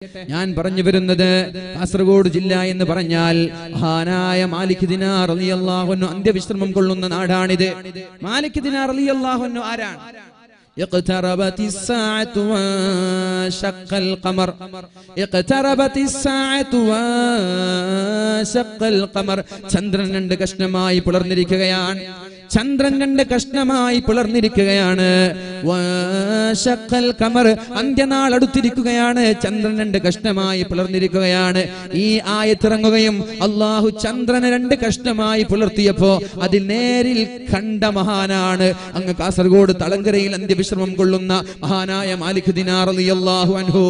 ഞാൻ പറഞ്ഞു വരുന്നത് കാസർഗോഡ് ജില്ല എന്ന് പറഞ്ഞാൽ മഹാനായ മാലിക് ദിനാർ റളിയല്ലാഹു അന്ത്യവിശ്രമം കൊള്ളുന്ന നാടാണിത് മാലിക് ദിനാർ റളിയല്ലാഹു ആരാണ് اقتربت الساعة وانشق القمر اقتربت الساعة وانشق القمر ചന്ദ്രൻ രണ്ട് കഷ്ണമായി പിളർന്നിരിക്കുകയാണ് ചന്ദ്രൻ രണ്ട് കഷ്ണമായി പിളർന്നിരിക്കുകയാണ് വാശക്കൽ കമർ അന്ത്യനാൾ അടുത്തിരിക്കുകയാണ് ചന്ദ്രൻ രണ്ട് കഷ്ണമായി പിളർന്നിരിക്കുകയാണ് ഈ ആയത്തിറങ്ങുകയും അള്ളാഹു ചന്ദ്രനെ രണ്ട് കഷ്ണമായി പിളർത്തിയപ്പോ അതിൽ നേരിൽ കണ്ട മഹാനാണ് അങ്ങ് കാസർഗോഡ് തളങ്കരയിൽ അന്ത്യവിശ്രമം കൊള്ളുന്ന മഹാനായ മാലിക് ദിനാർ അള്ളാഹു അൻഹു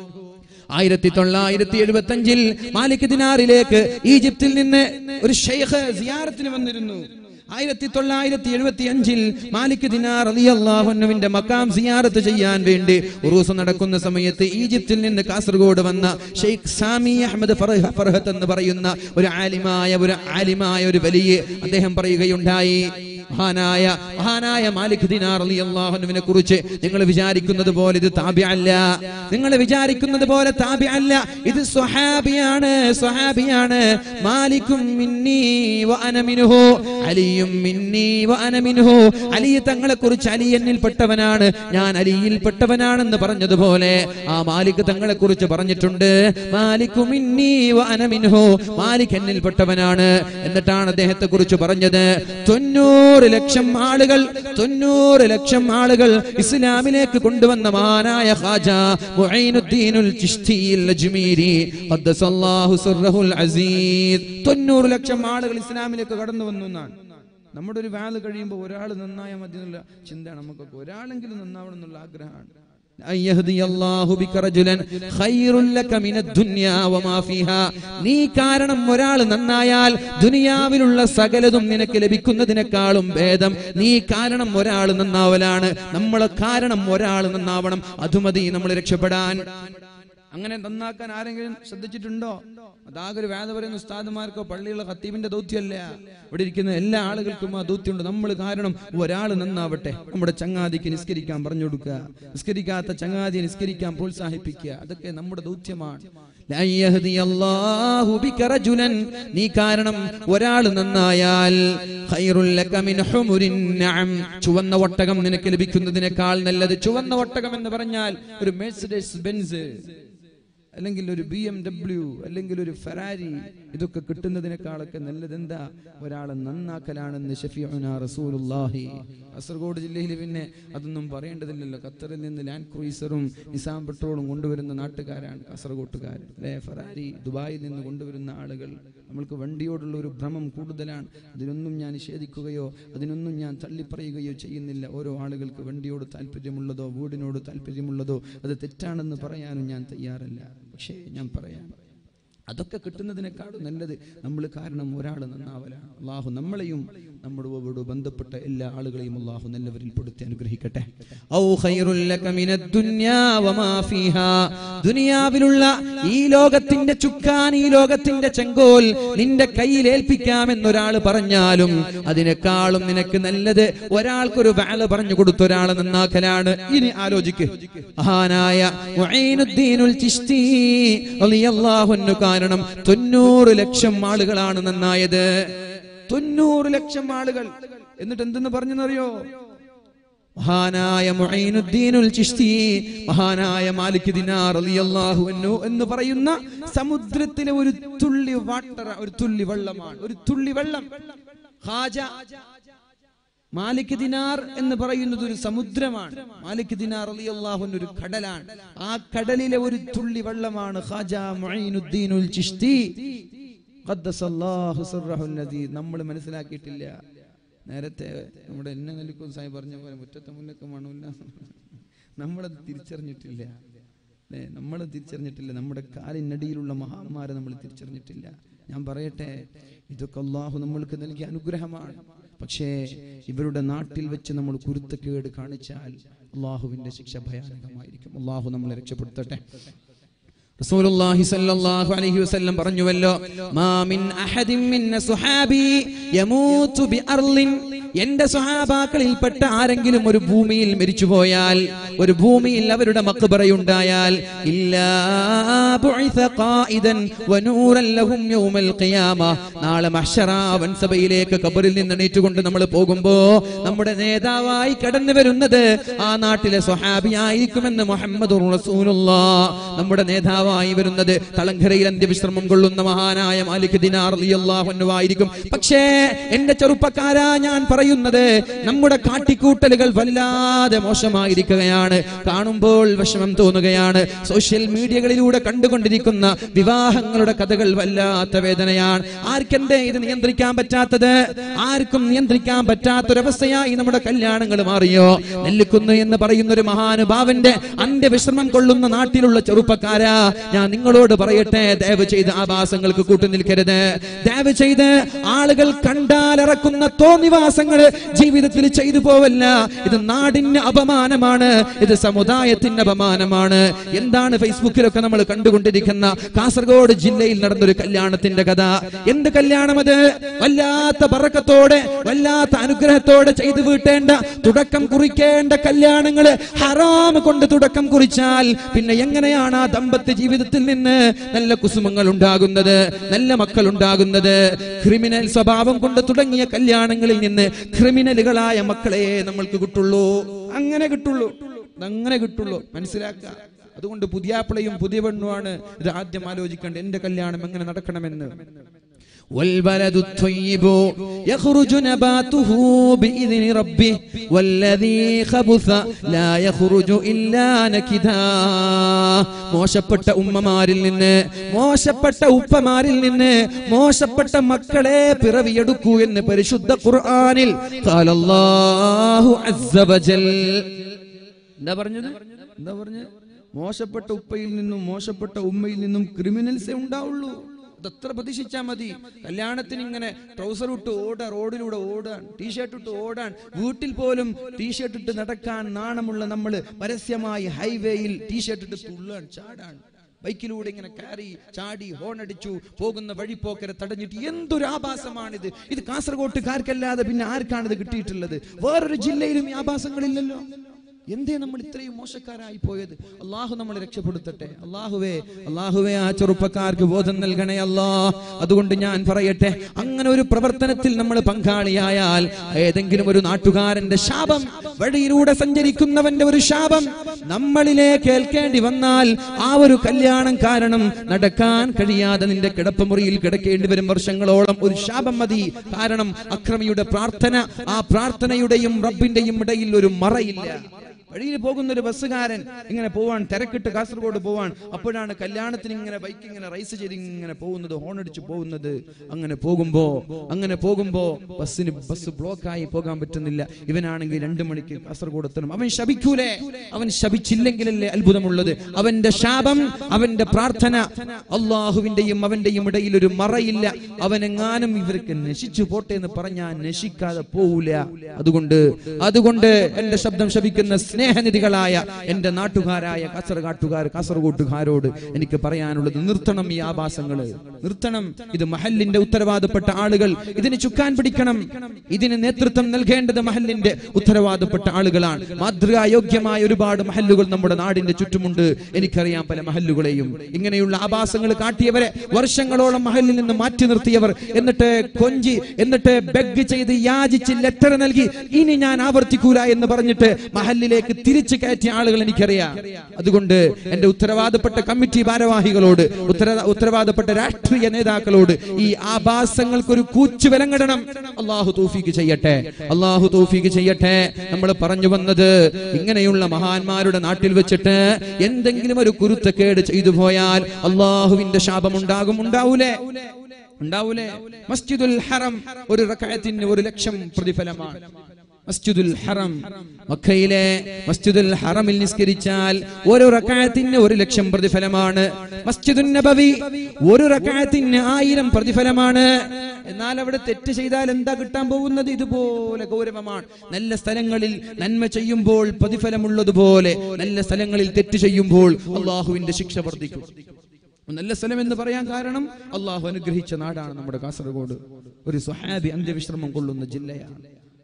ആയിരത്തി തൊള്ളായിരത്തി എഴുപത്തി അഞ്ചിൽ മാലിക് ദിനാറിലേക്ക് ഈജിപ്തിൽ നിന്ന് ഒരു ഷെയ്ഖ് സിയാറത്തിന് വന്നിരുന്നു ആയിരത്തി തൊള്ളായിരത്തി എഴുപത്തി അഞ്ചിൽ മാലിക് ദിനാർ അലിയല്ലാഹുവിന്റെ മക്കാം സിയാറത്ത് ചെയ്യാൻ വേണ്ടി ഉറൂസ് നടക്കുന്ന സമയത്ത് ഈജിപ്തിൽ നിന്ന് കാസർഗോഡ് വന്ന ഷെയ്ഖ് സാമി അഹമ്മദ് ഫർഹ- ഫർഹത്ത് എന്ന് പറയുന്ന ഒരു ആലിമായ ഒരു ആലിമായ ഒരു വലിയ അദ്ദേഹം പറയുകയുണ്ടായി മഹാനായ മഹാനായ മാലിക് ദിനാർ അലിയല്ലാഹുവിനെ കുറിച്ച് നിങ്ങൾ വിചാരിക്കുന്നത് പോലെ ഇത് താബിയല്ല നിങ്ങൾ വിചാരിക്കുന്നത് പോലെ താബിയല്ല ഇത് സ്വഹാബിയാണ് സ്വഹാബിയാണ് മാലിക്കും മിന്നി വ അന മിൻഹു അലിയും മിന്നി വ അന മിൻഹു അലി തങ്ങളെ കുറിച്ച് അലി എന്നിൽപ്പെട്ടവനാണ് ഞാൻ അലിയിൽപ്പെട്ടവനാണെന്ന് പറഞ്ഞതുപോലെ ആ മാലിക് തങ്ങളെ കുറിച്ച് പറഞ്ഞിട്ടുണ്ട് മാലിക്കു മിന്നി വ അന മിൻഹു മാലിക് എന്നിൽപ്പെട്ടവനാണ് എന്നിട്ടാണ് അദ്ദേഹത്തെ കുറിച്ച് പറഞ്ഞത് തൊണ്ണൂറ് ലക്ഷം ആളുകൾ തൊണ്ണൂറ് ലക്ഷം ആളുകൾ ഇസ്ലാമിലേക്ക് കൊണ്ടുവന്ന മഹാനായ ഖാജ മുഈനുദ്ദീനുൽ ചിശ്തിയിൽ അജ്മീരി ഖദ്ദസല്ലാഹു സിർറഹുൽ അസീസ് തൊണ്ണൂറ് ലക്ഷം ആളുകൾ ഇസ്ലാമിലേക്ക് കടന്നു വന്നു എന്നാണ് നമ്മുടെ ഒരു വാല് കഴിയുമ്പോൾ ഒരാൾ നന്നായാൽ മതി എന്നുള്ള ചിന്തയാണ് നമുക്കൊക്കെ ഒരാളെങ്കിലും നന്നാവണം എന്നുള്ള ആഗ്രഹമാണ് أن يهدي الله بك رجلا خير لك من الدنيا وما فيها നീ കാരണം ഒരാൾ നന്നായാൽ ദുനിയാവിലുള്ള സകലതും നിനക്ക് ലഭിക്കുന്നതിനേക്കാളും ഭേദം നീ കാരണം ഒരാൾ നന്നാവലാണ് നമ്മളെ കാരണം ഒരാൾ നന്നാവണം അതുമതി നമ്മൾ രക്ഷപ്പെടാൻ അങ്ങനെ നന്നാക്കാൻ ആരെങ്കിലും ശ്രദ്ധിച്ചിട്ടുണ്ടോ അതാകെ ഒരു വേദ പറയുന്ന ഉസ്താദുമാർക്കോ പള്ളിയുള്ള ഖത്തീബിന്റെ ദൗത്യമല്ല ഇവിടെ ഇരിക്കുന്ന എല്ലാ ആളുകൾക്കും ആ ദൗത്യമുണ്ട് നമ്മൾ കാരണം ഒരാൾ നന്നാവട്ടെ നമ്മുടെ ചങ്ങാതിക്ക് നിസ്കരിക്കാൻ പറഞ്ഞു കൊടുക്കുക നിസ്കരിക്കാത്ത ചങ്ങാതിയെ നിസ്കരിക്കാൻ പ്രോത്സാഹിപ്പിക്കുക അതൊക്കെ നമ്മുടെ ദൗത്യമാണ് لا يهدي الله بك رجلا നീ കാരണം ഒരാൾ നന്നായാൽ ഖൈറുൽ ലക മിൻ ഹുമുരിൻ നഅം ചുവന്ന ഒട്ടകം നിനക്ക് ലഭിക്കുന്നതിനേക്കാൾ നല്ലത് ചുവന്ന ഒട്ടകം എന്ന് പറഞ്ഞാൽ ഒരു മെഴ്സിഡസ് ബെൻസ് അല്ലെങ്കിൽ ഒരു ബി എം ഡബ്ല്യു അല്ലെങ്കിൽ ഒരു ഫെറാരി ഇതൊക്കെ കിട്ടുന്നതിനേക്കാളൊക്കെ നല്ലത് എന്താ ഒരാളെ നന്നാക്കലാണെന്ന് ഷഫീഉന റസൂലുള്ളാഹി കാസർഗോഡ് ജില്ലയിൽ പിന്നെ അതൊന്നും പറയേണ്ടതില്ലല്ലോ ഖത്തറിൽ നിന്ന് ലാൻഡ് ക്രൂയിസറും നിസാം പെട്രോളും കൊണ്ടുവരുന്ന നാട്ടുകാരാണ് കാസർഗോട്ടുകാർ അല്ലേ ഫെറാരി ദുബായിൽ നിന്ന് കൊണ്ടുവരുന്ന ആളുകൾ നമ്മൾക്ക് വണ്ടിയോടുള്ള ഒരു ഭ്രമം കൂടുതലാണ് അതിനൊന്നും ഞാൻ നിഷേധിക്കുകയോ അതിനൊന്നും ഞാൻ തള്ളിപ്പറയുകയോ ചെയ്യുന്നില്ല ഓരോ ആളുകൾക്ക് വണ്ടിയോട് താല്പര്യമുള്ളതോ വീടിനോട് താല്പര്യമുള്ളതോ അത് തെറ്റാണെന്ന് പറയാനും ഞാൻ തയ്യാറല്ല പക്ഷേ ഞാൻ പറയാം അതൊക്കെ കിട്ടുന്നതിനേക്കാളും നല്ലത് നമ്മൾ കാരണം ഒരാൾ നന്നാവലാണ് അള്ളാഹു നമ്മളെയും നമ്മളോട് ബന്ധപ്പെട്ട എല്ലാ ആളുകളെയും അള്ളാഹു നല്ലവരിൽ പെടുത്തി അനുഗ്രഹിക്കട്ടെ ഔ ഖൈറുൽ ലക മിനദ് ദുനിയാ വമാ ഫീഹാ ദുനിയാവിലുള്ള ഈ ലോകത്തിന്റെ ചുക്കാൻ ഈ ലോകത്തിന്റെ ചെങ്കോൽ നിന്റെ കയ്യിൽ ഏൽപ്പിക്കാമെന്നൊരാൾ പറഞ്ഞാലും അതിനേക്കാളും നിനക്ക് നല്ലത് ഒരാൾക്കൊരു വാല് പറഞ്ഞു കൊടുത്ത ഒരാളെ നന്നാക്കലാണ് ഇനി ആലോചിക്ക് മഹാനായ മുഈനുദ്ദീനുൽ ചിശ്തി റളിയല്ലാഹു അൻഹു കാരണം തൊണ്ണൂറ് ലക്ഷം ആളുകളാണ് നന്നായത് തൊണ്ണൂറ് ലക്ഷം ആളുകൾ എന്നിട്ട് എന്തെന്ന് പറഞ്ഞെന്നറിയോ മഹാനായ മുഈനുദ്ദീനുൽ ചിശ്തി മഹാനായ മാലിക് ദിനാർ റളിയല്ലാഹു അൻഹു എന്ന് പറയുന്ന സമുദ്രത്തിലെ ഒരു തുള്ളി വാട്ടർ ഒരു തുള്ളി വെള്ളമാണ് ഒരു തുള്ളി വെള്ളം ഖാജ മാലിക് ദിനാർ എന്ന് പറയുന്നത് ഒരു സമുദ്രമാണ് മാലിക് ദിനാർ റളിയല്ലാഹു അൻഹു ഒരു കടലാണ് ആ കടലിലെ ഒരു തുള്ളി വെള്ളമാണ് ഖാജ മുഈനുദ്ദീനുൽ ചിശ്തി ഖദ്ദസല്ലാഹു സിർറഹുൽ നദീ നമ്മൾ മനസ്സിലാക്കിയിട്ടില്ല നേരത്തെ നമ്മുടെ എന്നെ നെല്ലിക്കും സായി പറഞ്ഞ പോലെ മുറ്റത്തെ മുല്ലക്ക് മണമില്ല നമ്മളത് തിരിച്ചറിഞ്ഞിട്ടില്ല അല്ലേ നമ്മൾ തിരിച്ചറിഞ്ഞിട്ടില്ല നമ്മുടെ കാലിനടിയിലുള്ള മഹാന്മാരെ നമ്മൾ തിരിച്ചറിഞ്ഞിട്ടില്ല ഞാൻ പറയട്ടെ ഇതൊക്കെ അള്ളാഹു നമ്മൾക്ക് നൽകിയ അനുഗ്രഹമാണ് പക്ഷേ ഇവരുടെ നാട്ടിൽ വെച്ച് നമ്മൾ കുരുത്തക്കേട് കാണിച്ചാൽ അള്ളാഹുവിന്റെ ശിക്ഷ ഭയാനകമായിരിക്കും അള്ളാഹു നമ്മളെ രക്ഷപ്പെടുത്തട്ടെ റസൂലുള്ളാഹി സ്വല്ലല്ലാഹു അലൈഹി വസല്ലം പറഞ്ഞുവല്ലോ മാ മിൻ അഹദിൻ മിൻ സുഹാബി യമൂതു ബിഅർളിൻ എന്റെ സ്വഹാബാക്കളിൽപ്പെട്ട ആരെങ്കിലും ഒരു ഭൂമിയിൽ മരിച്ചുപോയാൽ ഒരു ഭൂമിയിൽ അവരുടെ മക്ബറയുണ്ടായാൽ ഇല്ലാ بعث قائدا ونورا لهم يوم القيامة നാളെ മഹ്ശറ വൻസഭയിലേക്ക് കബറിൽ നിന്ന് എണീറ്റുകൊണ്ട് നമ്മൾ പോകുമ്പോ നമ്മുടെ നേതാവായി കടന്നു വരുന്നത് ആ നാട്ടിലെ സ്വഹാബിയായിരിക്കുമെന്ന് മുഹമ്മദ് നമ്മുടെ നേതാവായി വരുന്നത് തളങ്കരയിൽ അന്ത്യവിശ്രമം കൊള്ളുന്ന മഹാനായ മാലിക് ദിനാർ റളിയല്ലാഹു അൻഹു ആയിരിക്കും പക്ഷേ എന്റെ ചെറുപ്പക്കാരാ ഞാൻ പറയുന്നത് നമ്മുടെ കാട്ടിക്കൂട്ടലുകൾ വല്ലാതെ മോശമായിരിക്കുകയാണ് കാണുമ്പോൾ വിഷമം തോന്നുകയാണ് സോഷ്യൽ മീഡിയകളിലൂടെ കണ്ടുകൊണ്ടിരിക്കുന്ന വിവാഹങ്ങളുടെ കഥകൾ വല്ലാത്ത വേദനയാണ് ആർക്കെന്തേ ഇത് നിയന്ത്രിക്കാൻ പറ്റാത്തത് ആർക്കും നിയന്ത്രിക്കാൻ പറ്റാത്തൊരവസ്ഥയായി നമ്മുടെ കല്യാണങ്ങൾ മാറിയോ നെല്ലിക്കുന്ന് എന്ന് പറയുന്ന ഒരു മഹാനുഭാവന്റെ അന്ത്യവിശ്രമം കൊള്ളുന്ന നാട്ടിലുള്ള ചെറുപ്പക്കാരാ ഞാൻ നിങ്ങളോട് പറയട്ടെ ദയവ് ചെയ്ത് ആഭാസങ്ങൾക്ക് കൂട്ടു നിൽക്കരുത് ദയവ് ചെയ്ത് ആളുകൾ കണ്ടാലിറക്കുന്ന തോന്നിവാസങ്ങൾ ജീവിതത്തിൽ ചെയ്തു പോവല്ല ഇത് നാടിന് അപമാനമാണ് ഇത് സമുദായത്തിന് അപമാനമാണ് എന്താണ് ഫേസ്ബുക്കിലൊക്കെ നമ്മൾ കണ്ടുകൊണ്ടിരിക്കുന്ന കാസർഗോഡ് ജില്ലയിൽ നടന്നൊരു കല്യാണത്തിന്റെ കഥ എന്ത് കല്യാണം അത് വല്ലാത്ത പറക്കത്തോടെ വല്ലാത്ത അനുഗ്രഹത്തോടെ ചെയ്തു വീട്ടേണ്ട തുടക്കം കുറിക്കേണ്ട കല്യാണങ്ങള് ഹറാം കൊണ്ട് തുടക്കം കുറിച്ചാൽ പിന്നെ എങ്ങനെയാണ് ആ ദമ്പത്യ ജീവിതത്തിൽ നിന്ന് നല്ല കുസുമങ്ങൾ ഉണ്ടാകുന്നത് നല്ല മക്കൾ ഉണ്ടാകുന്നത് ക്രിമിനൽ സ്വഭാവം കൊണ്ട് തുടങ്ങിയ കല്യാണങ്ങളിൽ നിന്ന് ക്രിമിനലുകളായ മക്കളെ നമ്മൾക്ക് കിട്ടുള്ളൂ അങ്ങനെ കിട്ടുള്ളൂ അങ്ങനെ കിട്ടുള്ളൂ മനസ്സിലാക്കുക അതുകൊണ്ട് പുതിയാപ്പിളയും പുതിയ പെണ്ണുമാണ് ഇത് ആദ്യം ആലോചിക്കേണ്ടത് എന്റെ കല്യാണം എങ്ങനെ നടക്കണമെന്ന് والبلد الطيب يخرج نباته بإذن ربه والذي خبث لا يخرج إلا نكدا മോശപ്പെട്ട ഉമ്മമാരിൽ നിന്ന് മോശപ്പെട്ട ഉപ്പമാരിൽ നിന്ന് മോശപ്പെട്ട മക്കളെ പിറവിയെടുക്കൂ എന്ന് പരിശുദ്ധ ഖുർആനിൽ ഖാലല്ലാഹു അസ്സ വജൽ എന്താ പറഞ്ഞത് എന്താ പറഞ്ഞത് മോശപ്പെട്ട ഉപ്പയിൽ നിന്നും മോശപ്പെട്ട ഉമ്മയിൽ നിന്നും ക്രിമിനൽസേ ഉണ്ടാവുള്ളൂ അതത്ര പ്രതീക്ഷിച്ചാ മതി കല്യാണത്തിന് ഇങ്ങനെ ട്രൗസർ ഇട്ട് ഓടാൻ റോഡിലൂടെ ഓടാൻ ടീഷർട്ട് ഇട്ട് ഓടാൻ വീട്ടിൽ പോലും ടീഷർട്ട് ഇട്ട് നടക്കാൻ നാണമുള്ള നമ്മൾ പരസ്യമായി ഹൈവേയിൽ ടീഷർട്ട് ഇട്ട് തുള്ളാൻ ചാടാൻ ബൈക്കിലൂടെ ഇങ്ങനെ കയറി ചാടി ഹോൺ അടിച്ചു പോകുന്ന വഴിപ്പോക്കരെ തടഞ്ഞിട്ട് എന്തൊരു ആഭാസമാണിത് ഇത് കാസർഗോട്ടുകാർക്കല്ലാതെ പിന്നെ ആർക്കാണ് ഇത് കിട്ടിയിട്ടുള്ളത് വേറൊരു ജില്ലയിലും ഈ ആഭാസങ്ങളില്ലല്ലോ എന്തേ നമ്മൾ ഇത്രയും മോശക്കാരായി പോയത് അള്ളാഹു നമ്മളെ രക്ഷപ്പെടുത്തട്ടെ അള്ളാഹുവേ അള്ളാഹുവേ ആ ചെറുപ്പക്കാർക്ക് ബോധം നൽകണേ അല്ലാ അതുകൊണ്ട് ഞാൻ പറയട്ടെ അങ്ങനെ ഒരു പ്രവർത്തനത്തിൽ നമ്മൾ പങ്കാളിയായാൽ ഏതെങ്കിലും ഒരു നാട്ടുകാരന്റെ ശാപം വഴിയിലൂടെ സഞ്ചരിക്കുന്നവന്റെ ഒരു ശാപം നമ്മളിലേക്ക് ഏൽക്കേണ്ടി വന്നാൽ ആ ഒരു കല്യാണം കാരണം നടക്കാൻ കഴിയാതെ നിന്റെ കിടപ്പുമുറിയിൽ കിടക്കേണ്ടി വരും വർഷങ്ങളോളം ഒരു ശാപം മതി കാരണം അക്രമിയുടെ പ്രാർത്ഥന ആ പ്രാർത്ഥനയുടെയും റബ്ബിന്റെയും ഇടയിൽ ഒരു മറയില്ല വഴിയിൽ പോകുന്ന ഒരു ബസ്സുകാരൻ ഇങ്ങനെ പോവാൻ തിരക്കിട്ട് കാസർഗോഡ് പോവാൻ അപ്പോഴാണ് കല്യാണത്തിന് ഇങ്ങനെ ബൈക്ക് ഇങ്ങനെ റൈസ് ചെയ്ത് ഇങ്ങനെ പോകുന്നത് ഹോൺ അടിച്ച് പോകുന്നത് അങ്ങനെ പോകുമ്പോ അങ്ങനെ പോകുമ്പോ ബസ്സിന് ബസ് ബ്ലോക്ക് ആയി പോകാൻ പറ്റുന്നില്ല ഇവനാണെങ്കിൽ രണ്ടു മണിക്ക് കാസർഗോഡ് എത്തണം അവൻ ശപിക്കൂലേ അവൻ ശപിച്ചില്ലെങ്കിലല്ലേ അത്ഭുതമുള്ളത് അവന്റെ ശാപം അവന്റെ പ്രാർത്ഥന അള്ളാഹുവിന്റെയും അവന്റെയും ഇടയിൽ ഒരു മറയില്ല അവനെങ്ങാനും ഇവർക്ക് നശിച്ചു പോട്ടെ എന്ന് പറഞ്ഞാൽ നശിക്കാതെ പോവില്ല അതുകൊണ്ട് അതുകൊണ്ട് എന്റെ ശബ്ദം ശപിക്കുന്ന സ്നേഹനിധികളായ എന്റെ നാട്ടുകാരായ കാസർകാട്ടുകാർ കാസർഗോട്ടുകാരോട് എനിക്ക് പറയാനുള്ളത് നിർത്തണം ഈ ആഭാസങ്ങള് നിർത്തണം ഇത് മഹലിന്റെ ഉത്തരവാദപ്പെട്ട ആളുകൾ ഇതിന് ചുക്കാൻ പിടിക്കണം ഇതിന് നേതൃത്വം നൽകേണ്ടത് മഹലിന്റെ ഉത്തരവാദപ്പെട്ട ആളുകളാണ് മാതൃകായോഗ്യമായ ഒരുപാട് മഹല്ലുകൾ നമ്മുടെ നാടിന്റെ ചുറ്റുമുണ്ട് എനിക്കറിയാം പല മഹല്ലുകളെയും ഇങ്ങനെയുള്ള ആഭാസങ്ങൾ കാട്ടിയവരെ വർഷങ്ങളോളം മഹലിൽ നിന്ന് മാറ്റി നിർത്തിയവർ എന്നിട്ട് കൊഞ്ചി എന്നിട്ട് ബെഗ് ചെയ്ത് യാചിച്ച് ലെറ്റർ നൽകി ഇനി ഞാൻ ആവർത്തിക്കൂല എന്ന് പറഞ്ഞിട്ട് മഹലിലേക്ക് തിരിച്ചു കയറ്റിയ ആളുകൾ എനിക്കറിയാം അതുകൊണ്ട് എന്റെ ഉത്തരവാദപ്പെട്ട കമ്മിറ്റി ഭാരവാഹികളോട് ഉത്തര ഉത്തരവാദപ്പെട്ട രാഷ്ട്രീയ നേതാക്കളോട് ഈ ആഭാസങ്ങൾക്ക് ഒരു കൂച്ചു വിലങ്ങിടണം അള്ളാഹു തൗഫീക്ക് ചെയ്യട്ടെ അള്ളാഹു തൗഫീക്ക് ചെയ്യട്ടെ നമ്മൾ പറഞ്ഞു വന്നത് ഇങ്ങനെയുള്ള മഹാന്മാരുടെ നാട്ടിൽ വെച്ചിട്ട് എന്തെങ്കിലും ഒരു കുരുത്തക്കേട് ചെയ്തു പോയാൽ അള്ളാഹുവിന്റെ ശാപം ഉണ്ടാകും ഉണ്ടാവൂലേ ഉണ്ടാവൂലേ മസ്ജിദുൽ ഹറം ഒരു റക്അത്തിന് ഒരു ലക്ഷം പ്രതിഫലമാണ് മസ്ജിദുൽ ഹറം മക്കയിലെ മസ്ജിദുൽ ഹറമിൽ നിസ്കരിച്ചാൽ ഒരു റക്കായത്തിന് ഒരു ലക്ഷം പ്രതിഫലമാണ് മസ്ജിദുൻ നബവി ഒരു റക്കായത്തിന് ആയിരം പ്രതിഫലമാണ് എന്നാൽ അവിടെ തെറ്റ് ചെയ്താൽ എന്താ കിട്ടാൻ പോകുന്നത് ഇതുപോലെ ഗൗരവമാണ് നല്ല സ്ഥലങ്ങളിൽ നന്മ ചെയ്യുമ്പോൾ പ്രതിഫലമുള്ളതുപോലെ നല്ല സ്ഥലങ്ങളിൽ തെറ്റ് ചെയ്യുമ്പോൾ അള്ളാഹുവിന്റെ ശിക്ഷ വർദ്ധിക്കും നല്ല സ്ഥലം എന്ന് പറയാൻ കാരണം അള്ളാഹു അനുഗ്രഹിച്ച നാടാണ് നമ്മുടെ കാസർഗോഡ് ഒരു സ്വഹാബി അന്ത്യവിശ്രമം കൊള്ളുന്ന ജില്ലയാണ്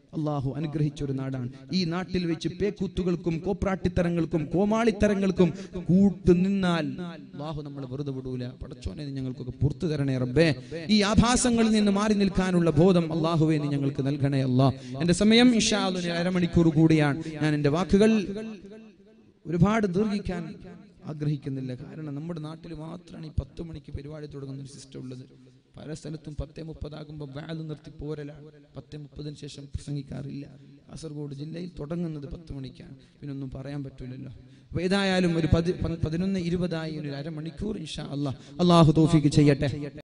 അള്ളാഹു അനുഗ്രഹിച്ച ഒരു നാടാണ് ഈ നാട്ടിൽ വെച്ച് പേക്കൂത്തുകൾക്കും കോപ്രാട്ടിത്തരങ്ങൾക്കും കോമാളിത്തരങ്ങൾക്കും കൂട്ടു നിന്നാൽ അള്ളാഹു നമ്മൾ വെറുതെ വിടൂല പടച്ചോനെ നീ ഞങ്ങൾക്കൊക്കെ പുറത്തു തരണേ റബ്ബേ ഈ ആഭാസങ്ങളിൽ നിന്ന് മാറി നിൽക്കാനുള്ള ബോധം അള്ളാഹുവെ നീ ഞങ്ങൾക്ക് നൽകണേ അല്ലാ എന്റെ സമയം ഇഷാ അരമണിക്കൂർ കൂടിയാണ് ഞാൻ എന്റെ വാക്കുകൾ ഒരുപാട് ദീർഘിക്കാൻ ആഗ്രഹിക്കുന്നില്ല കാരണം നമ്മുടെ നാട്ടിൽ മാത്രമാണ് ഈ പത്ത് മണിക്ക് പരിപാടി തുടങ്ങുന്ന ഒരു സിസ്റ്റം ഉള്ളത് പല സ്ഥലത്തും പത്തേ മുപ്പതാകുമ്പോൾ വാല് നിർത്തി പോരലാണ് പത്തേ മുപ്പതിന് ശേഷം പ്രസംഗിക്കാറില്ല കാസർഗോഡ് ജില്ലയിൽ തുടങ്ങുന്നത് പത്ത് മണിക്കാണ് പിന്നെ ഒന്നും പറയാൻ പറ്റൂലല്ലോ അപ്പൊ ഏതായാലും ഒരു പതി പ- പതിനൊന്ന് ഇരുപതായി ഒരു അരമണിക്കൂർ ഇൻഷാ അല്ലാ അള്ളാഹു തോഫിക്ക് ചെയ്യട്ടെ